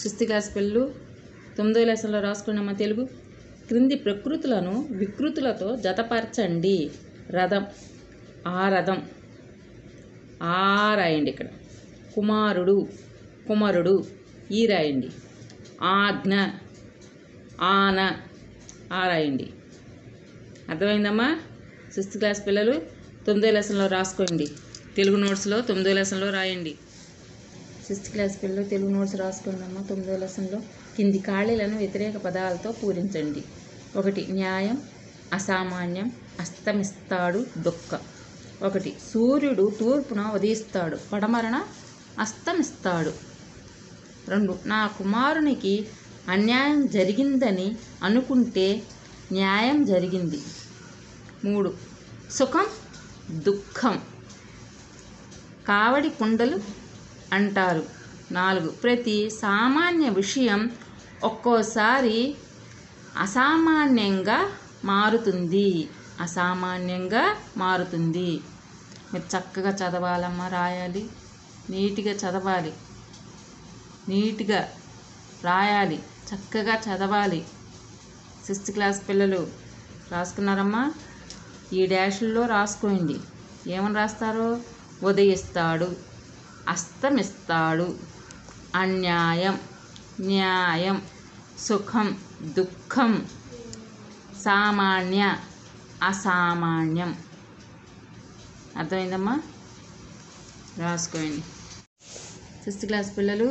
sixth class పిల్లలు తొమ్మిదో లెసన్లో రాసుకున్నామా తెలుగు క్రింది ప్రకృతులను వికృతులతో జతపరచండి రథం ఆ రథం ఆ రాయండి ఇక్కడ కుమారుడు కుమారుడు ఈ రాయండి ఆజ్ఞ ఆన ఆ రాయండి అర్థమైందమ్మా సిక్స్త్ క్లాస్ పిల్లలు తొమ్మిదో లెసన్లో రాసుకోండి తెలుగు నోట్స్లో తొమ్మిదో లెసన్లో రాయండి సిక్స్త్ క్లాస్ పిల్లలు తెలుగు నోట్స్ రాసుకుందామా తొమ్మిదో లెసన్లో కింది ఖాళీలను వ్యతిరేక పదాలతో పూరించండి ఒకటి న్యాయం అసామాన్యం అస్తమిస్తాడు దుఃఖ ఒకటి సూర్యుడు తూర్పున ఉదయిస్తాడు పడమరన అస్తమిస్తాడు రెండు నా కుమారునికి అన్యాయం జరిగిందని అనుకుంటే న్యాయం జరిగింది మూడు సుఖం దుఃఖం కావడి కుండలు అంటారు నాలుగు ప్రతి సామాన్య విషయం ఒక్కోసారి అసామాన్యంగా మారుతుంది అసామాన్యంగా మారుతుంది మీరు చక్కగా చదవాలమ్మా రాయాలి నీట్గా చదవాలి నీట్గా రాయాలి చక్కగా చదవాలి సిక్స్త్ క్లాస్ పిల్లలు రాసుకున్నారమ్మా ఈ డాష్ల్లో రాసుకోండి ఏమని రాస్తారో ఉదయిస్తాడు అస్తమిస్తాడు అన్యాయం న్యాయం సుఖం దుఃఖం సామాన్య అసామాన్యం అర్థమైందమ్మా రాసుకోండి సిక్స్త్ క్లాస్ పిల్లలు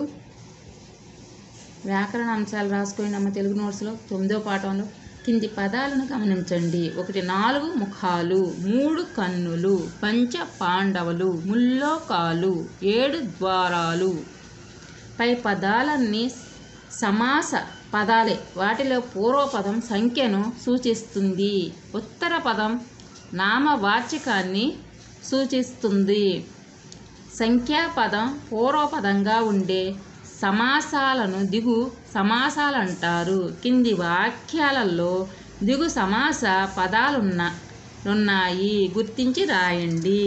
వ్యాకరణ అంశాలు రాసుకోండి అమ్మ తెలుగు నోట్స్లో తొమ్మిదో పాఠంలో కింది పదాలను గమనించండి ఒకటి నాలుగు ముఖాలు మూడు కన్నులు పంచ పాండవులు ముల్లోకాలు ఏడు ద్వారాలు పై పదాలన్నీ సమాస పదాలే వాటిలో పూర్వపదం సంఖ్యను సూచిస్తుంది ఉత్తర పదం నామవాచకాన్ని సూచిస్తుంది సంఖ్యాపదం పూర్వపదంగా ఉండే సమాసాలను దిగు సమాసాలు అంటారు కింది వాక్యాలలో దిగు సమాస పదాలున్న ఉన్నాయి గుర్తించి రాయండి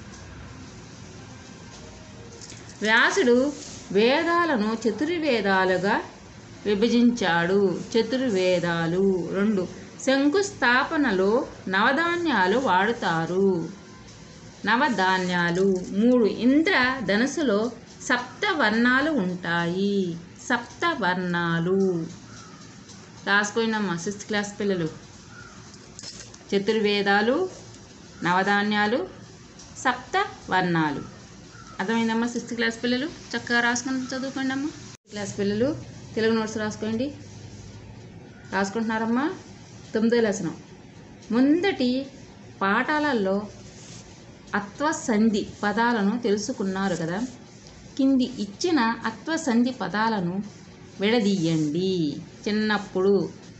వ్యాసుడు వేదాలను చతుర్వేదాలుగా విభజించాడు చతుర్వేదాలు రెండు శంకుస్థాపనలో నవధాన్యాలు వాడుతారు నవధాన్యాలు మూడు ఇంద్ర ధనుసులో సప్త వర్ణాలు ఉంటాయి సప్త వర్ణాలు రాసుకోయినమ్మా సిక్స్త్ క్లాస్ పిల్లలు చతుర్వేదాలు నవధాన్యాలు సప్త వర్ణాలు అర్థమైందమ్మా సిక్స్త్ క్లాస్ పిల్లలు చక్కగా రాసుకొని చదువుకోండి అమ్మా క్లాస్ పిల్లలు తెలుగు నోట్స్ రాసుకోండి రాసుకుంటున్నారమ్మా తొమ్మిదో లెసనం ముందటి పాఠాలలో అత్వసంధి పదాలను తెలుసుకున్నారు కదా కింది ఇచ్చిన అత్వసంధి పదాలను విడదీయండి చిన్నప్పుడు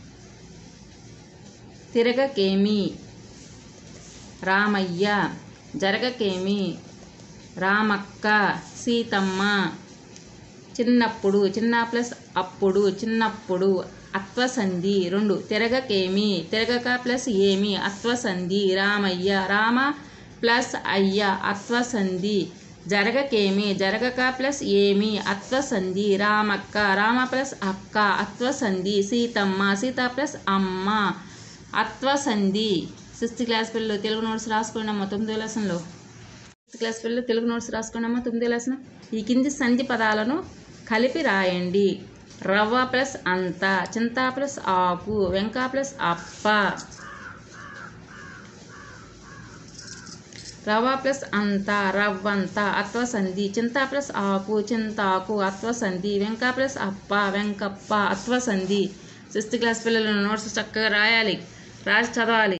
తిరగకేమి రామయ్య జరగకేమి రామక్క సీతమ్మ చిన్నప్పుడు చిన్న ప్లస్ అప్పుడు చిన్నప్పుడు అత్వసంధి రెండు తిరగకేమి తిరగక ప్లస్ ఏమి అత్వసంధి రామయ్య రామ ప్లస్ అయ్య అత్వసంధి జరగకేమి జరగక ప్లస్ ఏమి అత్వసంధి రామక్క రామ ప్లస్ అక్క అత్వసంధి సీతమ్మ సీత ప్లస్ అమ్మ అత్వసంధి సిక్స్త్ క్లాస్ పిల్లలు తెలుగు నోట్స్ రాసుకోండి అమ్మ తొమ్మిదో లెసన్లో సిక్స్త్ క్లాస్ పిల్లలు తెలుగు నోట్స్ రాసుకోండి అమ్మ తొమ్మిదో లెసన్ ఈ కింది సంధి పదాలను కలిపి రాయండి రవ్వ ప్లస్ అంత చింత ప్లస్ ఆకు వెంక ప్లస్ అప్ప రవ ప్లస్ అంత రవ్వంత అత్వసంధి చింత ప్లస్ ఆకు చింతాకు అత్వసంధి వెంక ప్లస్ అప్ప వెంకప్ప అత్వసంధి సిక్స్త్ క్లాస్ పిల్లలు నోట్స్ చక్కగా రాయాలి రాసి చదవాలి